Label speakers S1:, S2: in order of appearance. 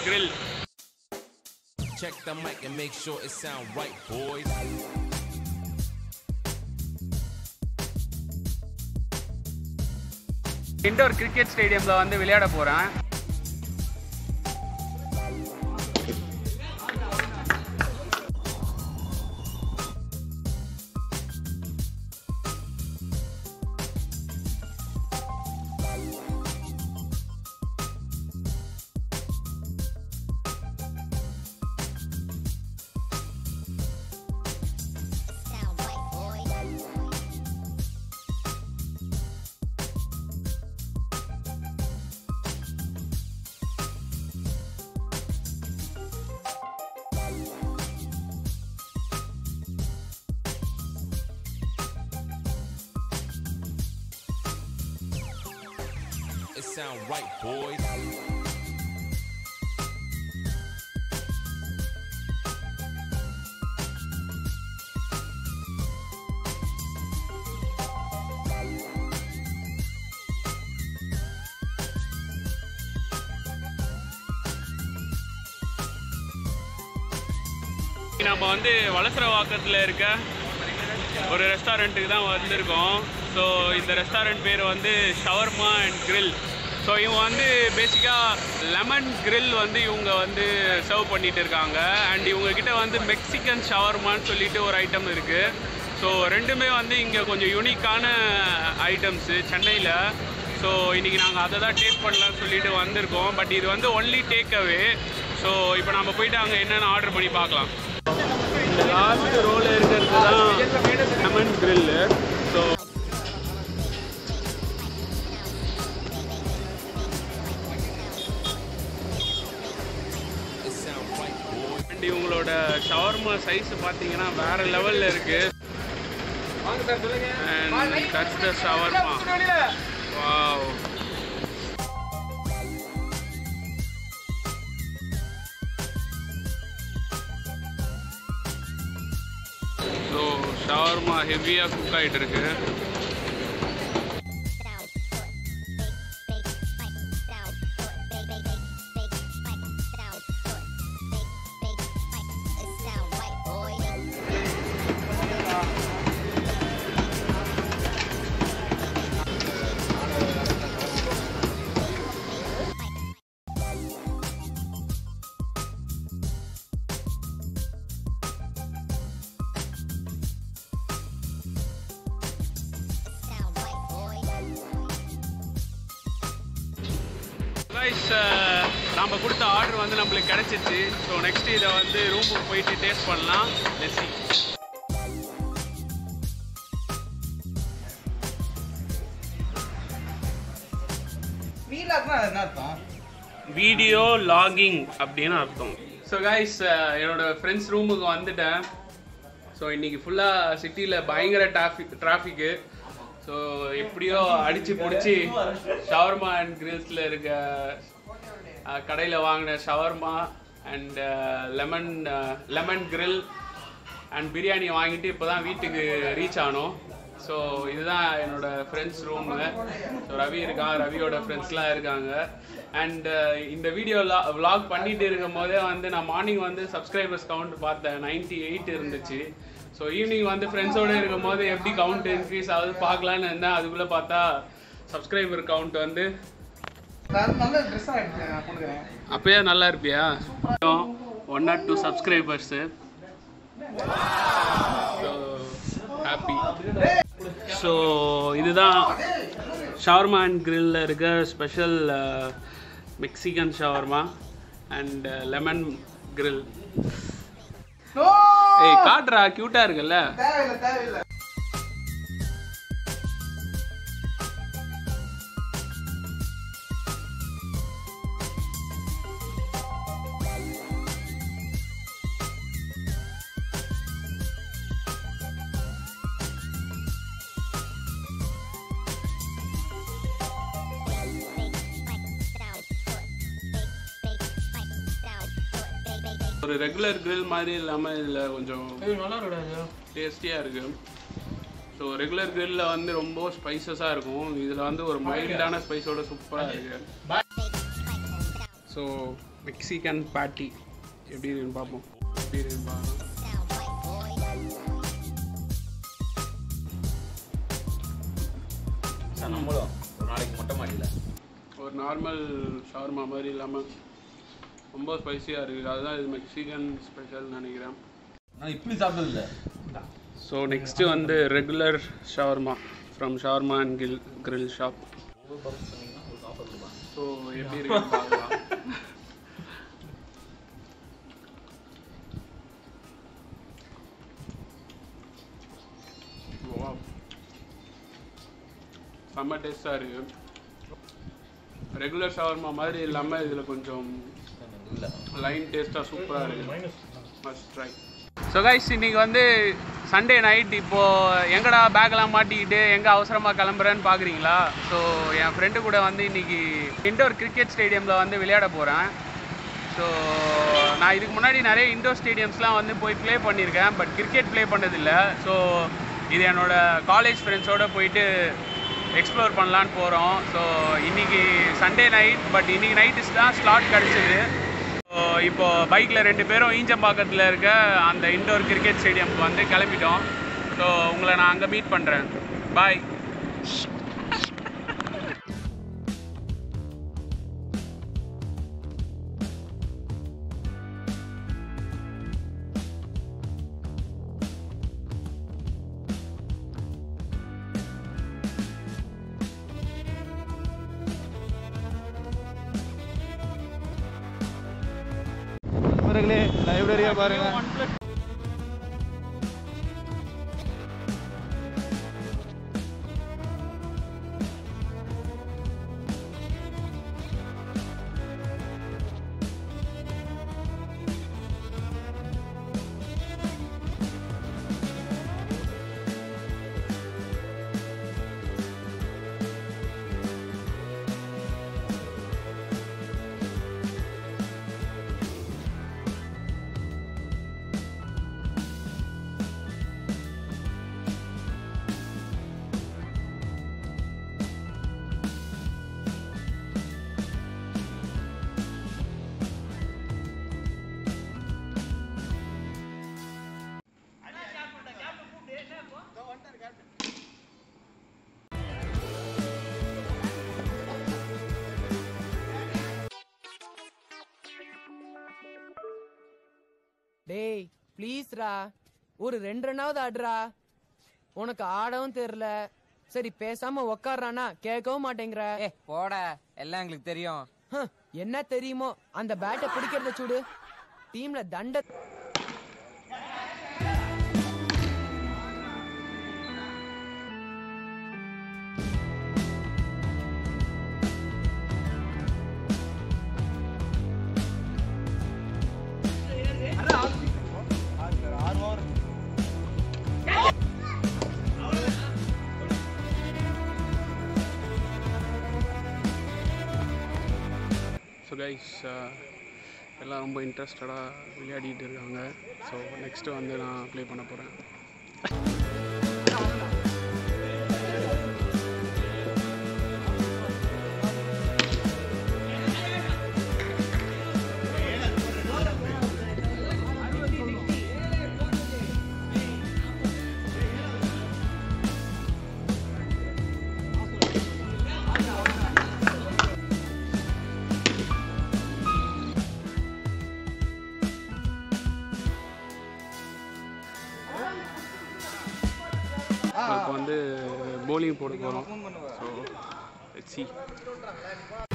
S1: Grill.
S2: Check the mic and make sure it sound right, boys.
S1: Indoor cricket ஸ்டேடியம்ல வந்து விளையாட போறேன்
S3: Sound right, boy.
S2: It sound right, boys.
S1: நம்ம வந்து வலசரவாக்கத்தில் இருக்க ஒரு ரெஸ்டாரண்ட்டுக்கு தான் வந்திருக்கோம் ஸோ இந்த ரெஸ்டாரண்ட் பேர் வந்து ஷவர்மா அண்ட் grill ஸோ இவங்க வந்து பேசிக்காக லெமன் grill வந்து இவங்க வந்து சர்வ் பண்ணிட்டு இருக்காங்க அண்ட் இவங்க கிட்ட வந்து மெக்சிகன் ஷவர்மான்னு சொல்லிட்டு ஒரு ஐட்டம் இருக்குது ஸோ ரெண்டுமே வந்து இங்கே கொஞ்சம் யூனிக்கான ஐட்டம்ஸு சென்னையில் ஸோ இன்றைக்கி நாங்கள் அதை தான் டேஸ்ட் பண்ணலாம்னு சொல்லிட்டு வந்திருக்கோம் பட் இது வந்து ஒன்லி டேக் அவே ஸோ இப்போ நம்ம போயிட்டு அங்கே என்னென்ன ஆர்டர் பண்ணி பார்க்கலாம் இந்த லாஸ்ட் ரோல இருக்கிறது தான் lemon grill so
S2: It sound right, boys.
S1: And இவங்களோட ஷவர்மா சைஸ் பார்த்தீங்கன்னா வேற லெவலில் இருக்கு and that's the shawarma wow so shawarma ஹெவியாக குக் ஆகிட்டு இருக்கு
S3: Sound right, boy. Sound right, boy.
S1: Guys நாம் கொடுத்த ஆர்டர் வந்து நம்மளுக்கு கிடைச்சிச்சு ஸோ நெக்ஸ்ட் இதை வந்து ரூமுக்கு போயிட்டு டேஸ்ட் பண்ணலாம் லெஸ்ஸி
S4: வீலாக்னா அது என்ன அர்த்தம்
S1: வீடியோ லாகிங் அப்படின்னு அர்த்தம் ஸோ கைஸ் என்னோட ஃப்ரெண்ட்ஸ் ரூமுக்கு வந்துட்டேன் ஸோ இன்னைக்கு ஃபுல்லாக சிட்டியில் பயங்கர டிராஃபிக் டிராஃபிக்கு ஸோ எப்படியோ அடித்து பிடிச்சி ஷவர்மா அண்ட் கிரில்ஸில் இருக்க கடையில் வாங்கின shawarma and lemon lemon grill and biryani வாங்கிட்டு இப்போ தான் வீட்டுக்கு ரீச் ஆனோம் ஸோ இதுதான் என்னோட ஃப்ரெண்ட்ஸ் ரூமு ஸோ ரவி இருக்கான் ரவியோட ஃப்ரெண்ட்ஸ்லாம் இருக்காங்க அண்ட் இந்த வீடியோ vlog பண்ணிட்டு இருக்கும் போதே வந்து நான் மார்னிங் வந்து சப்ஸ்கிரைபர்ஸ் கவுண்ட் பார்த்தேன் 98 எயிட் இருந்துச்சு ஸோ ஈவினிங் வந்து ஃப்ரெண்ட்ஸோடு இருக்கும் போது எப்படி கவுண்ட் இன்க்ரீஸ் ஆகுது பார்க்கலான்னு இருந்தேன் அதுக்குள்ளே பார்த்தா சப்ஸ்கிரைபர் கவுண்ட் வந்து
S4: நான் நல்ல ட்ரெஸ்ஸாக எடுத்து நான் கொடுக்குறேன்
S1: அப்பயே நல்லா இருப்பியா one nought two subscribers so happy so இதுதான் ஷவர்மா அண்ட் கிரில்ல இருக்க special Mexican shawarma and lemon grill
S4: no
S1: ஏய் காட்டுறா க்யூட்டாக இருக்குல்ல
S4: தேவையில்லை தேவையில்லை
S1: ஒரு ரெகுலர் grill மாதிரி இல்லாமல் இதில் கொஞ்சம்
S4: நல்லா விடாது
S1: டேஸ்டியாக இருக்கு ஸோ ரெகுலர் கிரில்ல வந்து ரொம்ப ஸ்பைசஸாக இருக்கும் இதில் வந்து ஒரு மைல்டான ஸ்பைஸோட சூப்பராக இருக்கு ஸோ மெக்சிகன் பேட்டி எப்படி இருக்குன்னு பார்ப்போம் எப்படி இருக்குன்னு பார்க்கலாம்
S3: Sound white boy.
S5: சார் நம்மளும் ஒரு நாளைக்கு மொட்டை மாடியில்
S1: ஒரு நார்மல் ஷவர்மா மாதிரி இல்லாமல் ரொம்ப ஸ்பைசியாக இருக்குது அதுதான் இது மெக்சிகன் ஸ்பெஷல்னு நினைக்கிறேன்
S5: நான் இப்படி சாப்பிட்டது இல்லை
S1: ஸோ நெக்ஸ்ட்டு வந்து regular shawarma from shawarma and grill grill shop so எப்படி இருக்குன்னு பார்க்கலாம் Wow. செம்ம டேஸ்ட்டாக இருக்குது ரெகுலர் ஷவர்மா மாதிரி இல்லாமல் இதில் கொஞ்சம்
S5: இல்லை
S1: லைன் டேஸ்ட்டாக சூப்பராக இருக்குது மஸ்ட் ட்ரை ஸோ கைஸ் இன்னைக்கு வந்து சண்டே நைட் இப்போது எங்கடா பேக்கெல்லாம் மாட்டிக்கிட்டு எங்கே அவசரமாக கிளம்புறேன்னு பார்க்குறீங்களா ஸோ என் ஃப்ரெண்டு கூட வந்து இன்னைக்கு இண்டோர் கிரிக்கெட் ஸ்டேடியமில் வந்து விளையாட போகிறேன் ஸோ நான் இதுக்கு முன்னாடி நிறைய இண்டோர் ஸ்டேடியம்ஸ்லாம் வந்து போய் ப்ளே பண்ணியிருக்கேன் பட் கிரிக்கெட் ப்ளே பண்ணதில்ல ஸோ இது என்னோட காலேஜ் ஃப்ரெண்ட்ஸோடு போயிட்டு எக்ஸ்ப்ளோர் பண்ணலான்னு போகிறோம் ஸோ இன்னைக்கு சண்டே நைட் பட் இன்னைக்கு நைட்டு தான் ஸ்லாட் கிடச்சிது ஸோ இப்போ பைக்கில் ரெண்டு பேரும் ஈஞ்சம்பாக்கத்தில் இருக்க அந்த இண்டோர் கிரிக்கெட் ஸ்டேடியம்க்கு வந்து கிளம்பிட்டோம் ஸோ உங்களை நான் அங்கே மீட் பண்ணுறேன் பாய்
S4: நண்பர்களே லைப்ரரியா பாருங்க
S6: டேய் ப்ளீஸ்ரா ஒரு ரெண்டு ரன்னாவது ஆடுறா உனக்கு ஆடவும் தெரியல சரி பேசாம உக்காடுறானா கேட்கவும் மாட்டேங்கிற
S7: ஏ போடா எல்லாம் எங்களுக்கு தெரியும்
S6: ஹம், என்ன தெரியுமோ அந்த பேட்டை பிடிக்கிறத சூடு டீம்ல தண்ட
S1: ஸோ கைஸ் எல்லாம் ரொம்ப இன்ட்ரெஸ்டடாக விளையாடிட்டு இருக்காங்க ஸோ நெக்ஸ்ட்டு வந்து நான் ப்ளே பண்ண போகிறேன் இப்போ வந்து bowling போட போகிறோம் ஸோ சி